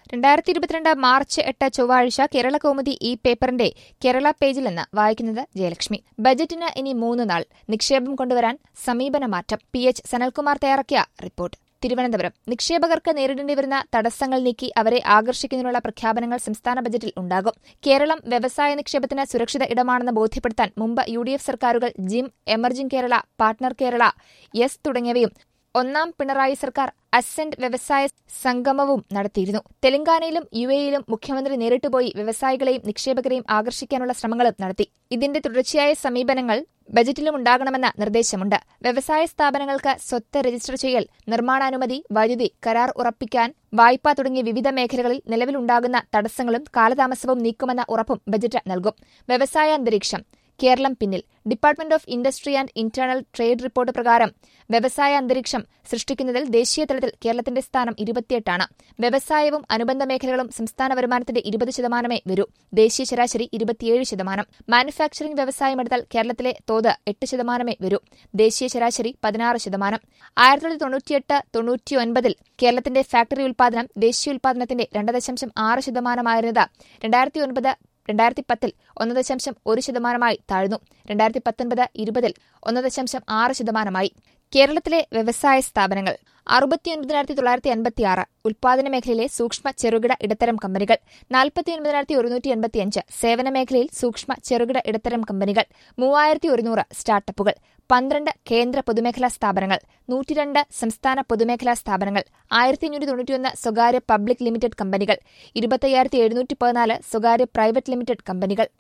രണ്ടായിരത്തി ഇരുപത്തിരണ്ട് മാർച്ച് എട്ട് ചൊവ്വാഴ്ച കേരള കൗമുദി ഈ പേപ്പറിന്റെ കേരള പേജിൽ നിന്ന് വായിക്കുന്നത് ജയലക്ഷ്മി ബജറ്റിന് ഇനി മൂന്ന് നാൾ നിക്ഷേപം കൊണ്ടുവരാൻ സമീപന മാറ്റം പി എച്ച് സനൽകുമാർ തയ്യാറാക്കിയ റിപ്പോർട്ട് തിരുവനന്തപുരം നിക്ഷേപകർക്ക് നേരിടേണ്ടി വരുന്ന തടസ്സങ്ങൾ നീക്കി അവരെ ആകർഷിക്കുന്നതിനുള്ള പ്രഖ്യാപനങ്ങൾ സംസ്ഥാന ബജറ്റിൽ ഉണ്ടാകും കേരളം വ്യവസായ നിക്ഷേപത്തിന് സുരക്ഷിത ഇടമാണെന്ന് ബോധ്യപ്പെടുത്താൻ മുമ്പ് യു ഡി എഫ് സർക്കാരുകൾ GIM emerging Kerala partner Kerala yes തുടങ്ങിയവയും ഒന്നാം പിണറായി സർക്കാർ അസെന്റ് വ്യവസായ സംഗമവും നടത്തിയിരുന്നു തെലങ്കാനയിലും യു എയിലും മുഖ്യമന്ത്രി നേരിട്ടുപോയി വ്യവസായികളെയും നിക്ഷേപകരെയും ആകർഷിക്കാനുള്ള ശ്രമങ്ങളും നടത്തി ഇതിന്റെ തുടർച്ചയായ സമീപനങ്ങൾ ബജറ്റിലും ഉണ്ടാകണമെന്ന നിർദ്ദേശമുണ്ട് വ്യവസായ സ്ഥാപനങ്ങൾക്ക് സ്വത്ത് രജിസ്റ്റർ ചെയ്യൽ നിർമ്മാണാനുമതി വൈദ്യുതി കരാർ ഉറപ്പിക്കാൻ വായ്പ തുടങ്ങിയ വിവിധ മേഖലകളിൽ നിലവിലുണ്ടാകുന്ന തടസ്സങ്ങളും കാലതാമസവും നീക്കുമെന്ന ഉറപ്പും ബജറ്റ് നൽകും വ്യവസായ അന്തരീക്ഷം കേരളം പിന്നിൽ department of industry and internal trade report പ്രകാരം വ്യവസായ അന്തരീക്ഷം സൃഷ്ടിക്കുന്നതിൽ ദേശീയ തലത്തിൽ കേരളത്തിന്റെ സ്ഥാനം ഇരുപത്തിയെട്ടാണ് വ്യവസായവും അനുബന്ധ മേഖലകളും സംസ്ഥാന വരുമാനത്തിന്റെ ഇരുപത് ശതമാനമേ വരൂ ദേശീയ ശരാശരി ഇരുപത്തിയേഴ് ശതമാനം മാനുഫാക്ചറിംഗ് വ്യവസായം എടുത്താൽ കേരളത്തിലെ തോത് എട്ട് ശതമാനമേ വരൂ ദേശീയ ശരാശരി പതിനാറ് ശതമാനം ആയിരത്തി തൊള്ളായിരത്തി തൊണ്ണൂറ്റിയെട്ട് തൊണ്ണൂറ്റിയൊൻപതിൽ കേരളത്തിന്റെ ഫാക്ടറി ഉൽപാദനം ദേശീയ ഉൽപാദനത്തിന്റെ രണ്ട് ദശാംശം ആറ് ശതമാനമായിരുന്നത് രണ്ടായിരത്തി ഒൻപത് രണ്ടായിരത്തി പത്തിൽ ഒന്ന് ദശാംശം ഒരു ശതമാനമായി താഴ്ന്നു രണ്ടായിരത്തി പത്തൊൻപത് ഇരുപതിൽ ഒന്ന് ദശാംശം ആറ് ശതമാനമായി കേരളത്തിലെ വ്യവസായ സ്ഥാപനങ്ങൾ അറുപത്തിയൊൻപതിനായിരത്തി തൊള്ളായിരത്തി അൻപത്തിയാറ് ഉൽപാദന മേഖലയിലെ സൂക്ഷ്മ ചെറുകിട ഇടത്തരം കമ്പനികൾ നാൽപ്പത്തിയൊൻപതിനായിരത്തി ഒരുന്നൂറ്റി എൺപത്തിയഞ്ച് സേവന മേഖലയിൽ സൂക്ഷ്മ ചെറുകിട ഇടത്തരം കമ്പനികൾ മൂവായിരത്തി ഒരുന്നൂറ് സ്റ്റാർട്ടപ്പുകൾ പന്ത്രണ്ട് കേന്ദ്ര പൊതുമേഖലാ സ്ഥാപനങ്ങൾ നൂറ്റിരണ്ട് സംസ്ഥാന പൊതുമേഖലാ സ്ഥാപനങ്ങൾ ആയിരത്തി അഞ്ഞൂറ്റി തൊണ്ണൂറ്റിയൊന്ന് സ്വകാര്യ പബ്ലിക് ലിമിറ്റഡ് കമ്പനികൾ ഇരുപത്തയ്യായിരത്തി എഴുന്നൂറ്റി പതിനാല് സ്വകാര്യ പ്രൈവറ്റ് ലിമിറ്റഡ് കമ്പനികൾ